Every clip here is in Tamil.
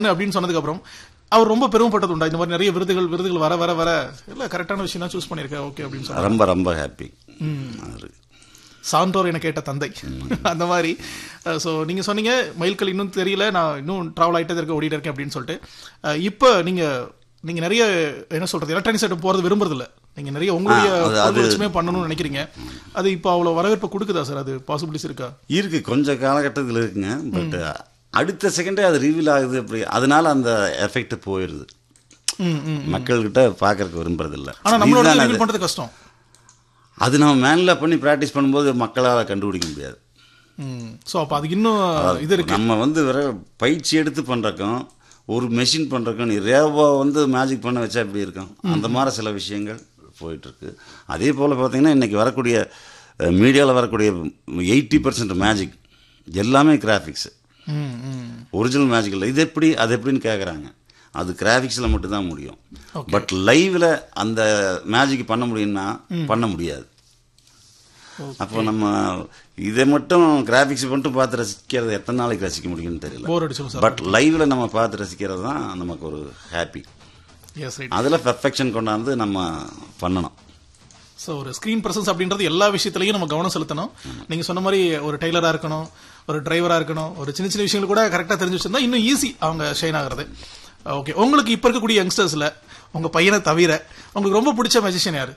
அப்படின்னு சொன்னதுக்கு அப்புறம் அவர் ரொம்ப பெருமைப்பட்டது உண்டா இந்த மாதிரி நிறைய விருதுகள் விருதுகள் வர வர வர இல்ல கரெக்டான விஷயம் தான் சூஸ் பண்ணிருக்கேன் ஓகே அப்படின்னு சொன்னாங்க ரொம்ப ரொம்ப ஹாப்பி சான்றோர் என கேட்ட தந்தை அந்த மாதிரி ஸோ நீங்க சொன்னீங்க மயில்கல் இன்னும் தெரியல நான் இன்னும் டிராவல் ஆகிட்டே இருக்க ஓடிட்டு இருக்கேன் அப்படின்னு சொல்லிட்டு அஹ், இப்போ நீங்க நீங்க நிறைய என்ன சொல்றது எலக்ட்ரானிக் செட்டப் போறது விரும்புறது இல்ல நீங்க நிறைய உங்களுடைய ஆ, அது- அது- பொருள் வச்சுமே பண்ணணும்னு நினைக்கிறீங்க அது இப்போ அவ்வளவு வரவேற்பு கொடுக்குதா சார் அது பாசிபிலிட்டிஸ் இருக்கா இருக்கு கொஞ்சம் காலகட்டத்தில் இருக்குங்க பட் அடுத்த செகண்டே அது ரிவீல் ஆகுது அப்படி அதனால அந்த எஃபெக்ட் போயிடுது ம் ம் மக்கள்கிட்ட பார்க்கறதுக்கு விரும்புறதில்ல ஆனா நம்மளோட இதுதான் ரிவீல் அது. பண்றது கஷ்டம் அது நம்ம மேனில் பண்ணி ப்ராக்டிஸ் பண்ணும்போது மக்களால் கண்டுபிடிக்க முடியாது ஸோ அப்போ அதுக்கு இன்னும் இது இருக்கு நம்ம வந்து வேற பயிற்சி எடுத்து பண்றதுக்கும் ஒரு மெஷின் பண்றதுக்கும் நீ ரேவா வந்து மேஜிக் பண்ண வச்சா எப்படி இருக்கும் அந்த மாதிரி சில விஷயங்கள் போயிட்டு இருக்கு அதே போல் பார்த்தீங்கன்னா இன்னைக்கு வரக்கூடிய மீடியாவில் வரக்கூடிய எயிட்டி பர்சன்ட் மேஜிக் எல்லாமே கிராஃபிக்ஸ் ம் ம் ஒரிஜினல் மேஜிக் இல்லை இது எப்படி அது எப்படின்னு கேட்குறாங்க அது கிராஃபிக்ஸில் மட்டும்தான் முடியும் பட் லைவ்ல அந்த மேஜிக் பண்ண முடியும்னா பண்ண முடியாது அப்போ நம்ம இதை மட்டும் கிராஃபிக்ஸ் மட்டும் பார்த்து ரசிக்கிறது எத்தனை நாளைக்கு ரசிக்க முடியும்னு தெரியல போர் அடிச்சிடும் சார் பட் லைவ்ல நம்ம பார்த்து ரசிக்கிறது தான் நமக்கு ஒரு ஹாப்பி எஸ் ரைட் அதில் பெர்ஃபெக்ஷன் கொண்டாந்து நம்ம பண்ணணும் ஸோ ஒரு ஸ்க்ரீன் பிரசன்ஸ் அப்படின்றது எல்லா விஷயத்துலையும் நம்ம கவனம் செலுத்தணும் நீங்க சொன்ன மாதிரி ஒரு டெய்லரா இருக்கணும் ஒரு டிரைவரா இருக்கணும் ஒரு சின்ன சின்ன விஷயங்கள் கூட கரெக்டா தெரிஞ்சு வச்சிருந்தா இன்னும் ஈஸி அவங்க ஷைன் ஆகுறது ஓகே உங்களுக்கு இப்ப இருக்கக்கூடிய யங்ஸ்டர்ஸ்ல உங்க பையனை தவிர உங்களுக்கு ரொம்ப பிடிச்ச மேஜிஷியன் யாரு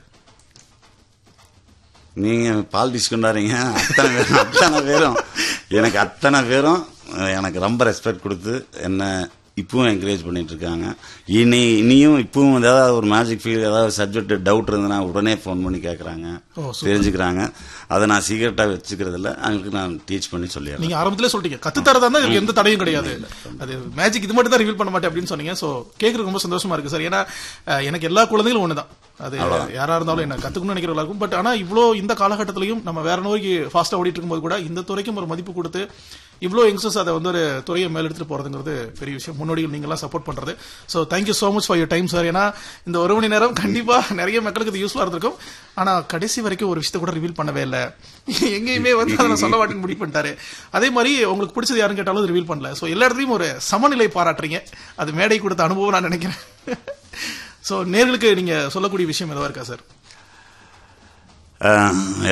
நீங்க பாலிடிக்ஸ் கொண்டாடுறீங்க அத்தனை பேரும் அத்தனை பேரும் எனக்கு அத்தனை பேரும் அஹ், எனக்கு ரொம்ப ரெஸ்பெக்ட் கொடுத்து என்ன இப்பவும் என்கரேஜ் பண்ணிட்டு இருக்காங்க இனி இனியும் இப்பவும் ஏதாவது ஒரு மேஜிக் ஃபீல் ஏதாவது சப்ஜெக்ட் டவுட் இருந்ததுன்னா உடனே ஃபோன் பண்ணி கேட்குறாங்க ஓ, super. தெரிஞ்சுக்கிறாங்க அதை நான் சீக்கிரட்டாக வச்சுக்கிறது இல்ல அவங்களுக்கு நான் டீச் பண்ணி சொல்லிடுறேன் நீங்க ஆரம்பத்திலே சொல்லிட்டீங்க கத்து தரதா இருந்தா இதுக்கு எந்த தடையும் கிடையாது அது மேஜிக் இது மட்டும் தான் ரிவீல் பண்ண மாட்டேன் அப்படின்னு சொன்னீங்க சோ கேக்குறது ரொம்ப சந்தோஷமா இருக்கு சார் ஏன்னா அஹ், எனக்கு எல்லா குழந்தைகளும் ஒண்ணுதான் அது யாரா இருந்தாலும் என்ன கத்துக்கணும்னு நினைக்கிறவங்களா இருக்கும் பட் ஆனா இவ்வளோ இந்த காலகட்டத்திலையும் நம்ம வேற நோய்க்கு ஃபாஸ்டா ஓடிட்டு இருக்கும்போது கூட இந்த துறைக்கும் ஒரு மதிப்பு கொடுத்து இவ்வளோ யங்ஸ்டர்ஸ் அதை வந்து ஒரு துறையை மேலெடுத்துட்டு போறதுங்கிறது பெரிய விஷயம் முன்னோடிகள் நீங்களாம் சப்போர்ட் பண்றது so thank you so much for your time sir ஏன்னா இந்த ஒரு மணி நேரம் கண்டிப்பா நிறைய மக்களுக்கு இது யூஸ்ஃபுல்லா இருந்திருக்கும் ஆனா கடைசி வரைக்கும் ஒரு விஷயத்தை கூட ரிவீல் பண்ணவே இல்லை எங்கேயுமே வந்து அதை நான் சொல்ல மாட்டேன்னு முடிவு பண்ணிட்டாரு அதே மாதிரி உங்களுக்கு பிடிச்சது யாருன்னு கேட்டாலும் ரிவீல் பண்ணல ஸோ எல்லா இடத்துலையும் ஒரு சமநிலை பாராட்டுறீங்க அது மேடை கொடுத்த அனுபவம் நான் நினைக்கிறேன் ஸோ நேர்களுக்கு நீங்க சொல்லக்கூடிய விஷயம் எதுவா இருக்கா சார் அஹ்,